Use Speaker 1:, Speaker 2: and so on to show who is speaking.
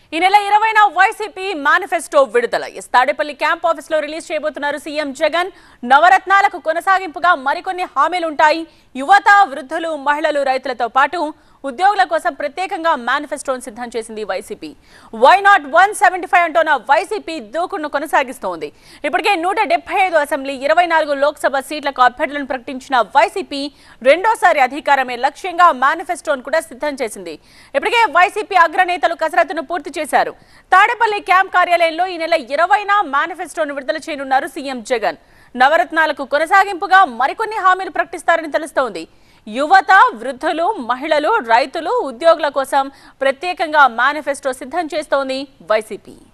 Speaker 1: ఈ నెల ఇరవైన వైసీపీ మేనిఫెస్టో విడుదల ఎస్ తాడేపల్లి క్యాంప్ ఆఫీస్ లో రిలీజ్ చేయబోతున్నారు సీఎం జగన్ నవరత్నాలకు కొనసాగింపుగా మరికొన్ని హామీలుంటాయి యువత వృద్ధులు మహిళలు రైతులతో పాటు ఉద్యోగుల కోసం ప్రత్యేకంగా మేనిఫెస్టోను సిద్ధం చేసింది YCP why not one seventy five అంటోన్న వైసీపీ దూకుడును కొనసాగిస్తోంది ఇప్పటికే నూట డెబ్బై ఐదు అసెంబ్లీ ఇరవై నాలుగు లోక్సభ సీట్లకు అభ్యర్థులను ప్రకటించిన వైసీపీ రెండోసారి అధికారమే లక్ష్యంగా మేనిఫెస్టోను కూడా సిద్ధం చేసింది ఇప్పటికే వైసీపీ అగ్రనేతలు కసరత్తును పూర్తి చేశారు తాడేపల్లి క్యాంప్ కార్యాలయంలో ఈ నెల ఇరవైన మేనిఫెస్టోను విడుదల చేయనున్నారు సీఎం జగన్ నవరత్నాలకు కొనసాగింపుగా మరికొన్ని హామీలు ప్రకటిస్తారని తెలుస్తోంది యువత వృద్ధులు మహిళలు రైతులు ఉద్యోగుల కోసం ప్రత్యేకంగా మేనిఫెస్టో సిద్ధం చేస్తోంది వైసీపీ